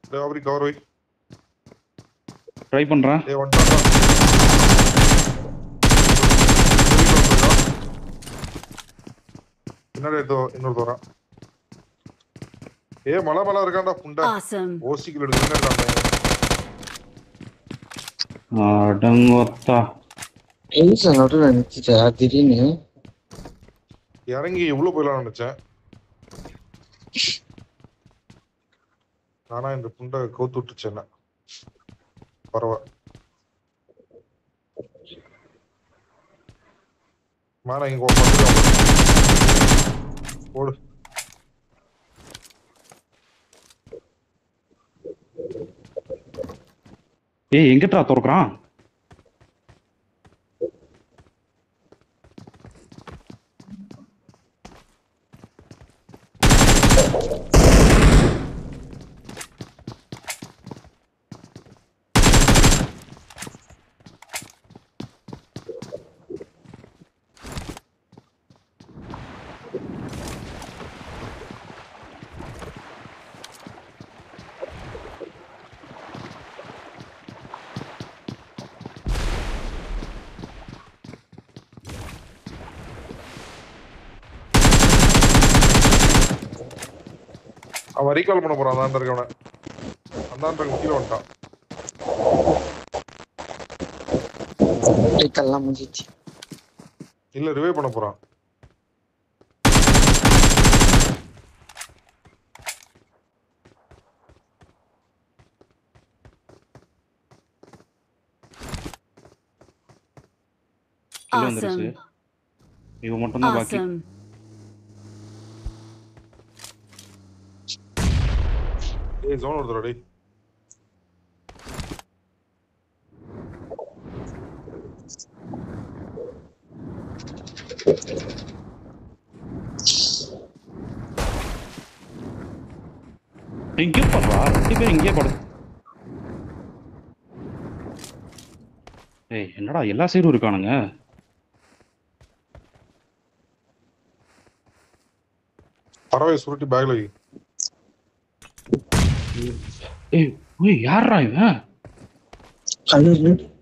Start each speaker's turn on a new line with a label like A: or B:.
A: டேய் அவரி கவர் வை
B: ட்ரை பண்றேன்
A: டேய் வந்துட்டான் பின்னாடி எடுத்து வா, இன்னொரு தோறா ஏ மலை மலை இருக்கான்டா புண்டா
C: Awesome.
A: ஓசிக்கில் எடுத்து இருக்கான்
B: அடங்கொத்தா
D: எங்க சார் நடுவில் நிறுத்திட்டா திடீர்னு
A: இறங்கி எவ்வளவு போயிடலாம் நினைச்சேன் நானா இந்த புண்டை கவுத்து விட்டுச்சு என்ன பரவா மேல இங்க ஒரு பத்து போடு
B: ஏய் எங்கிட்டா துறக்குறான்
A: அவன் ரீகால் பண்ண போறான் அந்தாண்ட இருக்கவன அந்தாண்ட இருக்க கீழே வந்துட்டான்
D: கல்லாம் முடிஞ்சிச்சு
A: இல்ல ரிவே பண்ண போறான்
B: கீழே வந்துருச்சு
C: Awesome.
B: இவன் மட்டும் தான் பாக்கி
C: Awesome.
A: ஏய் ஜோன் ஒருத்தர் டேய்
B: இங்கே படுறா ரெண்டு பேரும் இங்கே படு ஏய் என்னடா எல்லா சைடும் இருக்கானுங்க
A: பறவை சுருட்டி பேக்ல வை
B: ஏய் ஓய் யாரா இவன்
D: கல்லூரி